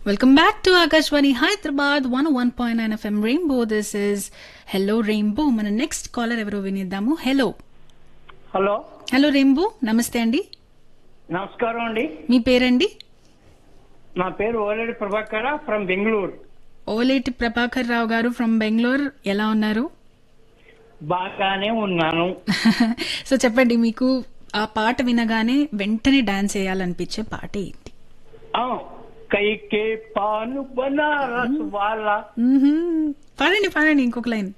Welcome back to Akashwani Hyderabad 101.9 FM Rainbow. This is Hello Rainbow. మన next caller ఎవరో వినిద్దాము hello hello hello Rainbow నమస్తే అండి నమస్కారం అండి మీ పేరండి నా పేరు ఓలేడి ప్రభాకర ఫ్రమ్ బెంగళూరు ఓలేటి ప్రభాకర్ రావు గారు ఫ్రమ్ బెంగళూరు ఎలా ఉన్నారు బాగానే ఉన్నాను సో చెప్పండి మీకు ఆ పాట వినగానే వెంటనే డాన్స్ చేయాలనిపించే పాట ఏంటి ఆ, కైకే పాను బనారస్ వాళ్ళ మ్మ్హ్మ్. పాడండి పాడండి ఇంకొక లైన్